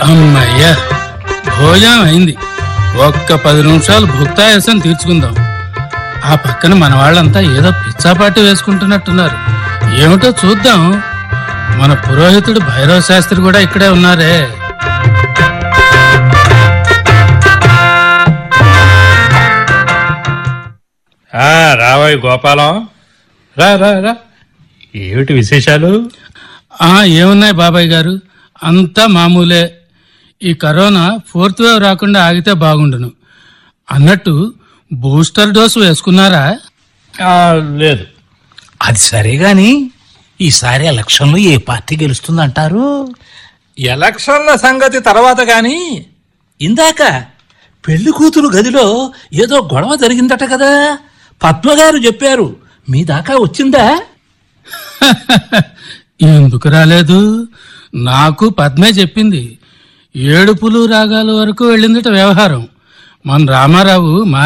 అమ్మయ్యా భోజనం అయింది ఒక్క పది నిమిషాలు భుక్తాయాసం తీర్చుకుందాం ఆ పక్కన మన వాళ్ళంతా ఏదో పిచ్చాపాటి వేసుకుంటున్నట్టున్నారు ఏమిటో చూద్దాం మన పురోహితుడు భైరవ శాస్త్రి కూడా ఇక్కడే ఉన్నారే ఆ రావోయ్ గోపాలం రా రా రా ఏమిటి విశేషాలు ఆ ఏమున్నాయి బాబాయ్ గారు అంతా మామూలే ఈ కరోనా ఫోర్త్ వేవ్ రాకుండా ఆగితే బాగుండును అన్నట్టు బూస్టర్ డోసు వేసుకున్నారా ఆ, లేదు అది సరే గాని ఈసారి ఎలక్షన్లో ఏ పార్టీ గెలుస్తుందంటారు ఎలక్షన్ల సంగతి తర్వాత గాని ఇందాక పెళ్లి కూతురు గదిలో ఏదో గొడవ జరిగిందట కదా పద్మగారు చెప్పారు మీ దాకా వచ్చిందా ఎందుకు రాలేదు నాకు పద్మే చెప్పింది ఏడుపులు రాగాల వరకు వెళ్ళిందట వ్యవహారం మన రామారావు మా